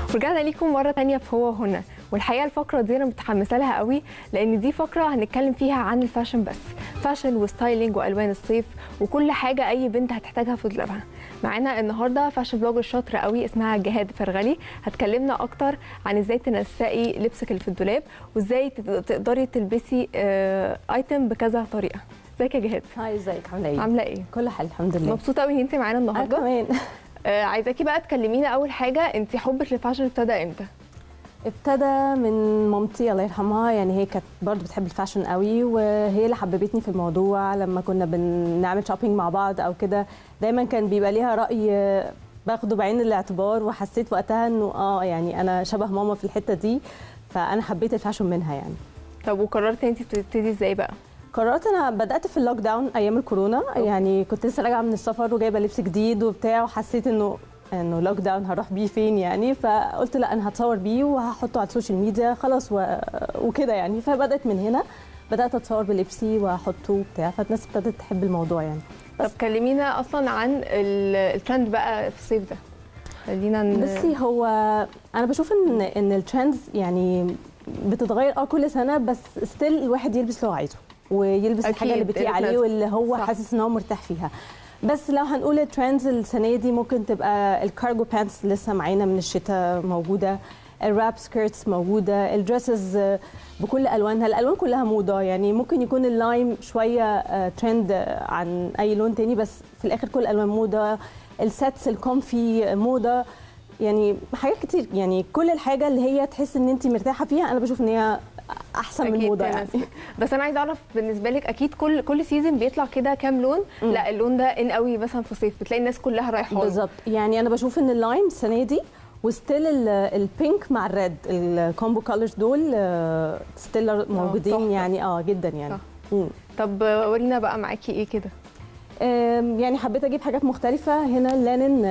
ورجعنا ليكم مرة تانية في هو هنا والحقيقة الفقرة دي أنا متحمسة لها قوي لأن دي فقرة هنتكلم فيها عن الفاشن بس فاشن وستايلينج وألوان الصيف وكل حاجة أي بنت هتحتاجها في دولابها معانا النهاردة فاشن بلوجر شاطرة قوي اسمها جهاد فرغلي هتكلمنا أكتر عن إزاي تنسقي لبسك اللي في الدولاب وإزاي تقد- تقدري تلبسي آه، ايتم بكذا طريقة ازيك يا جهاد هاي ازيك عامله ايه؟ عاملة إيه؟ كل حال الحمد لله مبسوطة قوي إن أنت معانا انا النهاردة كمان آه، عايزاكي بقى تكلمينا أول حاجة أنت حبك للفاشن ابتدى إمتى؟ ابتدى من مامتي الله يرحمها يعني هي كانت برضو بتحب الفاشن قوي وهي اللي حببتني في الموضوع لما كنا بنعمل شوبينج مع بعض او كده دايما كان بيبقى ليها راي آه، باخده بعين الاعتبار وحسيت وقتها انه اه يعني انا شبه ماما في الحته دي فانا حبيت الفاشن منها يعني طب وقررتي أنت تبتدي إزاي بقى؟ قررت انا بدات في اللوك داون ايام الكورونا يعني كنت لسه راجعه من السفر وجايبه لبس جديد وبتاع وحسيت انه انه لوك داون هروح بيه فين يعني فقلت لا انا هتصور بيه وهحطه على السوشيال ميديا خلاص و... وكده يعني فبدات من هنا بدات اتصور بلبسي واحطه وبتاع فالناس ابتدت تحب الموضوع يعني طب كلمينا اصلا عن ال- الترند بقى في الصيف ده خلينا ن... بصي هو انا بشوف ان ان الترندز يعني بتتغير اه كل سنه بس ستيل الواحد يلبس اللي هو عايزه ويلبس أكيد، الحاجه اللي بتليق اللي عليه تناسبه. واللي هو صح. حاسس ان هو مرتاح فيها بس لو هنقول الترندز السنه دي ممكن تبقى الكارجو بانتس لسه معانا من الشتاء موجوده الراب سكيرتس موجوده الدريسز بكل الوانها الالوان كلها موضه يعني ممكن يكون اللايم شويه آه، ترند آه، عن اي لون تاني بس في الاخر كل الالوان موضه السيتس الكومفي موضه يعني حاجات كتير يعني كل الحاجه اللي هي تحس ان انت مرتاحه فيها انا بشوف ان هي احسن من أكيد الموضه يعني تناسبك. بس انا عايزه اعرف بالنسبه لك اكيد كل كل سيزون بيطلع كده كام لون مم. لا اللون ده ان قوي مثلا في الصيف بتلاقي الناس كلها رايحه له. بالظبط يعني انا بشوف ان اللايم السنه دي وستيل البينك مع الريد الكومبو كولرز دول ستيل موجودين تحفة. يعني اه جدا يعني صح. مم. طب ورينا بقى معاكي ايه كده آم، يعني حبيت اجيب حاجات مختلفه هنا لانن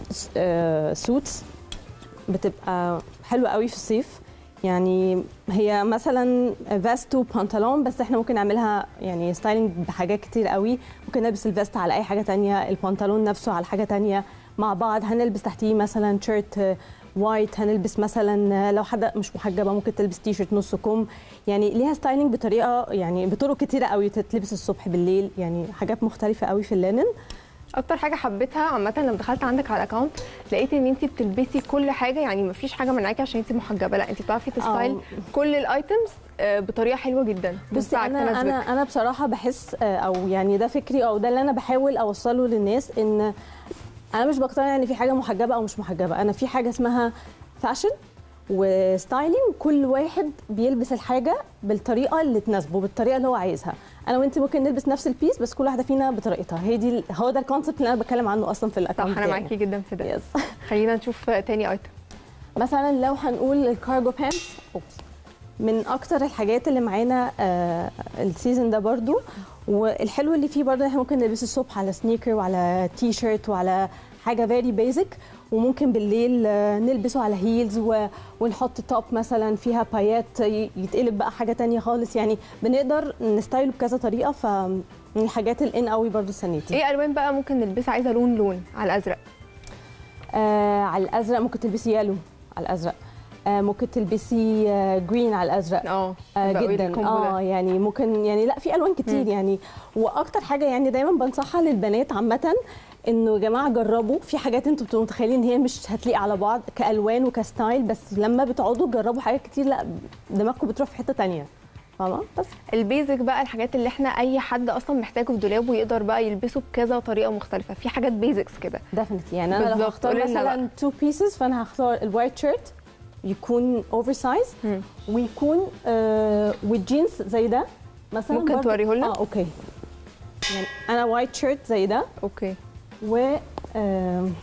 سوتس بتبقى حلوه قوي في الصيف يعني هي مثلا فيست وبنطلون بس احنا ممكن نعملها يعني ستايلنج بحاجات كتير قوي ممكن نلبس الفيست على اي حاجه تانية البنطلون نفسه على حاجه تانية مع بعض هنلبس تحتيه مثلا شيرت وايت هنلبس مثلا لو حد مش محجبه ممكن تلبس تي شيرت نص كم يعني ليها ستايلنج بطريقه يعني بطرق كتيره قوي تتلبس الصبح بالليل يعني حاجات مختلفه قوي في اللينن اكتر حاجه حبيتها عامه لما دخلت عندك على الاكونت لقيت ان انت بتلبسي كل حاجه يعني مفيش حاجه منعاكي عشان انت محجبه لا انت بتعرفي تستايل كل الايتمز آه، بطريقه حلوه جدا بصي تنفعك، انا تناسبك. انا انا بصراحه بحس آه، او يعني ده فكري او ده اللي انا بحاول اوصله للناس ان انا مش بقتنع ان في حاجه محجبه او مش محجبه انا في حاجه اسمها فاشن وستايلينج كل واحد بيلبس الحاجه بالطريقه اللي تناسبه بالطريقه اللي هو عايزها انا وانت ممكن نلبس نفس البيس بس كل واحده فينا بطريقتها هي دي هو ده الكونسبت اللي انا بتكلم عنه اصلا في صح الاكونت انا معاكي جدا في ده يس خلينا نشوف آه، تاني ايتم مثلا لو هنقول الكارجو بانتس من اكتر الحاجات اللي معانا آه السيزون ده برضو والحلو اللي فيه برضو احنا ممكن نلبسه الصبح على سنيكر وعلى تي شيرت وعلى حاجه فيري بيزك وممكن بالليل آه، نلبسه على هيلز و... ونحط توب مثلا فيها بايات ي- يتقلب بقى حاجه تانية خالص يعني بنقدر نستايله بكذا طريقه فمن الحاجات الان قوي برضو السنه دي ايه الوان بقى ممكن نلبسها عايزه لون لون على الازرق آه على الازرق ممكن تلبسي يالو على الازرق آه ممكن تلبسي آه جرين على الازرق اه آه يبقى قولي جدا الكومبو اه ده. يعني ممكن يعني لا في الوان كتير مم. يعني واكتر حاجه يعني دايما بنصحها للبنات عامه انه يا جماعه جربوا في حاجات انتوا بتبقوا متخيلين ان هي مش هتليق على بعض كالوان وكستايل بس لما بتقعدوا تجربوا حاجات كتير لا دماغكم بتروح في حته تانية فاهمه بس البيزك بقى الحاجات اللي احنا اي حد اصلا محتاجه في دولابه يقدر بقى يلبسه بكذا طريقه مختلفه في حاجات بيزكس كده ديفنتلي يعني انا لو بالظبط، هختار قولي لنا مثلا تو بيسز فانا هختار الوايت شيرت يكون اوفر سايز مم. ويكون آه والجينز زي ده مثلا ممكن برضه- توريه لنا؟ اه اوكي يعني انا وايت شيرت زي ده اوكي و آم،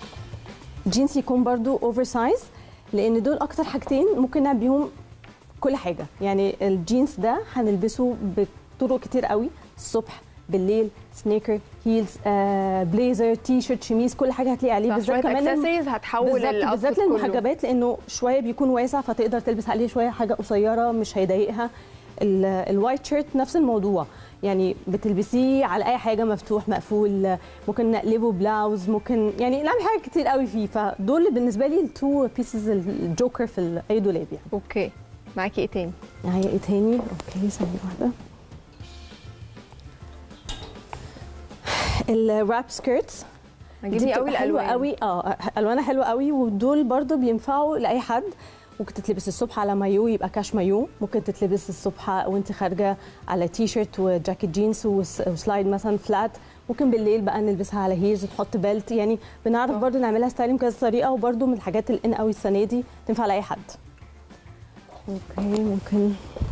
جينز يكون برضو اوفر سايز لان دول اكتر حاجتين ممكن نعمل بيهم كل حاجه يعني الجينز ده هنلبسه بطرق كتير قوي الصبح بالليل سنيكر هيلز آه، بليزر تي شيرت شميز كل حاجه هتلاقي عليه صح، شويه الم- اكسسوارز هتحول بالظبط بالذات الاوتفيت كله للمحجبات لانه شويه بيكون واسع فتقدر تلبس عليه شويه حاجه قصيره مش هيضايقها ال- الوايت شيرت نفس الموضوع يعني بتلبسيه على اي حاجه مفتوح مقفول ممكن نقلبه بلاوز ممكن يعني نعمل حاجات كتير قوي فيه فدول بالنسبه لي التو بيسز الجوكر في اي دولاب يعني اوكي معاكي ايه تاني معايا ايه تاني اوكي ثانيه واحده الراب سكيرتس عجبني قوي حلوه الالوان قوي اه الوانها حلوه قوي ودول برضو بينفعوا لاي حد ممكن تتلبس الصبح على مايو يبقى كاش مايو ممكن تتلبس الصبح وانت خارجه على تي شيرت وجاكيت جينز وس- وسلايد مثلا فلات ممكن بالليل بقى نلبسها على هيرز نحط بيلت يعني بنعرف آه. برضو نعملها ستايلنج كذا طريقه وبرضو من الحاجات الان قوي السنه دي تنفع لاي حد اوكي ممكن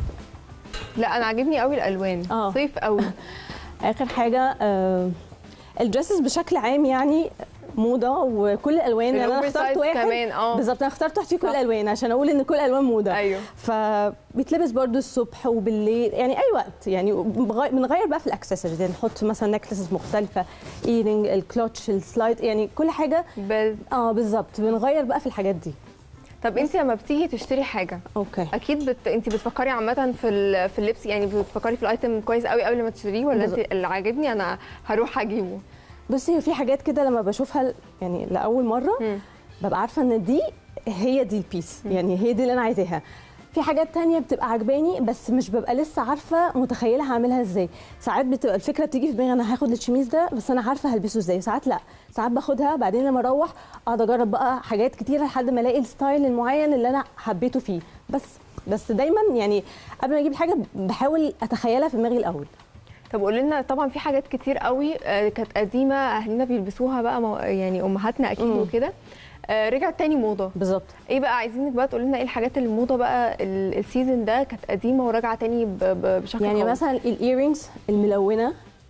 لا انا عاجبني قوي الالوان آه. صيف قوي اخر حاجه آه الدريسز بشكل عام يعني موضه وكل الالوان يعني انا الأوفر اخترت سايز واحد كمان اه بالظبط انا اخترت واحد فيه كل صح. الالوان عشان اقول ان كل الالوان موضه ايوه فبيتلبس برضو الصبح وبالليل يعني اي وقت يعني بغي- بنغير بقى في الاكسسوارز يعني نحط مثلا نكلسز مختلفه ايرنج الكلوتش السلايد يعني كل حاجه بس اه بالظبط بنغير بقى في الحاجات دي طب انت لما بتيجي تشتري حاجه اوكي اكيد بت... انت بتفكري عامه في ال... في اللبس يعني بتفكري في الايتم كويس قوي قبل ما تشتريه ولا انت بالظبط. اللي عاجبني انا هروح اجيبه بصي في حاجات كده لما بشوفها يعني لاول مره مم. ببقى عارفه ان دي هي دي البيس يعني هي دي اللي انا عايزاها في حاجات تانية بتبقى عجباني بس مش ببقى لسه عارفه متخيله هعملها ازاي ساعات بتبقى الفكره بتيجي في دماغي انا هاخد الشميز ده بس انا عارفه هلبسه ازاي ساعات لا ساعات باخدها بعدين لما اروح اقعد اجرب بقى حاجات كتيره لحد ما الاقي الستايل المعين اللي انا حبيته فيه بس بس دايما يعني قبل ما اجيب الحاجه بحاول اتخيلها في دماغي الاول طب قولي لنا طبعا في حاجات كتير قوي آه، كانت قديمه اهلنا بيلبسوها بقى مو- يعني امهاتنا اكيد مم. وكده آه، رجعت تاني موضه بالظبط ايه بقى عايزينك بقى تقولي لنا ايه الحاجات اللي الموضه بقى ال- السيزون ده كانت قديمه وراجعه تاني ب... ب... بشكل يعني قوي. مثلا الايرينجز الملونه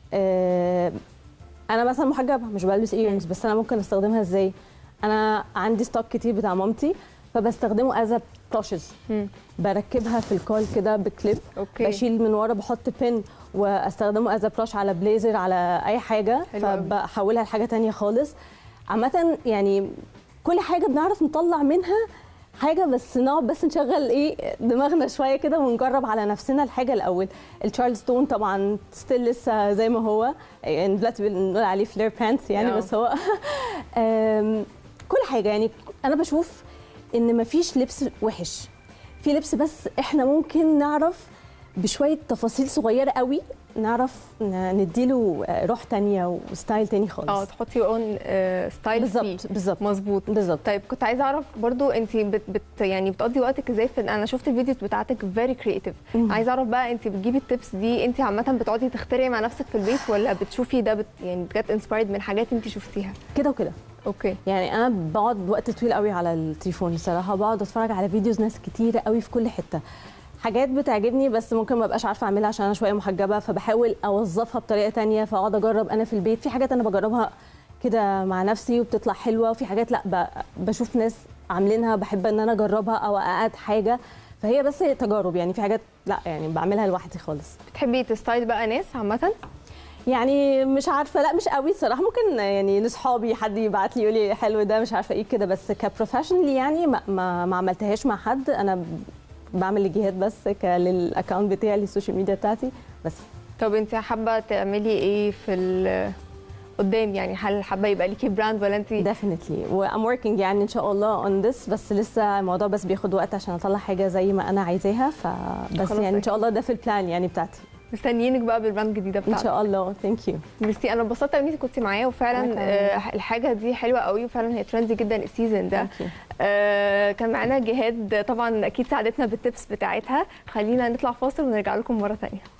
آه انا مثلا محجبه مش بلبس ايرينجز بس انا ممكن استخدمها ازاي انا عندي ستوك كتير بتاع مامتي فبستخدمه از بروشز مم. بركبها في الكول كده بكليب اوكي بشيل من ورا بحط بين واستخدمه از بروش على بليزر على اي حاجه حلو أوي. فبحولها لحاجه تانية خالص عامه يعني كل حاجه بنعرف نطلع منها حاجه بس نقعد بس نشغل ايه دماغنا شويه كده ونجرب على نفسنا الحاجه الاول التشارلستون طبعا ستيل لسه زي ما هو يعني دلوقتي بنقول عليه فلير بانتس يعني آه. بس هو أم، كل حاجه يعني انا بشوف ان مفيش لبس وحش في لبس بس احنا ممكن نعرف بشويه تفاصيل صغيره قوي نعرف ن- نديله روح تانية وستايل تاني خالص اه تحطي اون ستايل فيه بالظبط بالظبط مظبوط بالظبط طيب كنت عايزه اعرف برضو انت بت, بت يعني بتقضي وقتك ازاي في انا شفت الفيديوز بتاعتك فيري كرييتيف مم. عايزه اعرف بقى انت بتجيبي التبس دي انت عامه بتقعدي تخترعي مع نفسك في البيت ولا بتشوفي ده بت يعني جت انسبايرد من حاجات انت شفتيها كده وكده اوكي يعني انا بقعد وقت طويل قوي على التليفون الصراحه بقعد اتفرج على فيديوز ناس كتيره قوي في كل حته حاجات بتعجبني بس ممكن ما ابقاش عارفه اعملها عشان انا شويه محجبه فبحاول اوظفها بطريقه تانية فاقعد اجرب انا في البيت في حاجات انا بجربها كده مع نفسي وبتطلع حلوه وفي حاجات لا ب- بشوف ناس عاملينها بحب ان انا اجربها او اقعد حاجه فهي بس تجارب يعني في حاجات لا يعني بعملها لوحدي خالص بتحبي تستايل بقى ناس عامه يعني مش عارفه لا مش قوي الصراحه ممكن يعني لاصحابي حد يبعت لي يقول لي حلو ده مش عارفه ايه كده بس كبروفيشنالي يعني ما, ما, ما عملتهاش مع حد انا ب- بعمل لجهات بس ك- للاكونت بتاعي للسوشيال ميديا بتاعتي بس طب انت حابه تعملي ايه في ال- قدام يعني هل حابه يبقى ليكي براند ولا انت ديفينتلي وام وركينج يعني ان شاء الله اون ذس بس لسه الموضوع بس بياخد وقت عشان اطلع حاجه زي ما انا عايزاها فبس خلاص يعني ان شاء الله ده في البلان يعني بتاعتي مستنيينك بقى بالبراند الجديده ان بتاعتك شاء الله ثانك يو ميرسي انا اتبسطت ان انت كنت معايا وفعلا أنا كمان. آه الحاجه دي حلوه قوي وفعلا هي ترندي جدا السيزون ده ثانك يو آه كان معانا جهاد طبعا اكيد ساعدتنا بالتبس بتاعتها خلينا نطلع فاصل ونرجع لكم مره ثانيه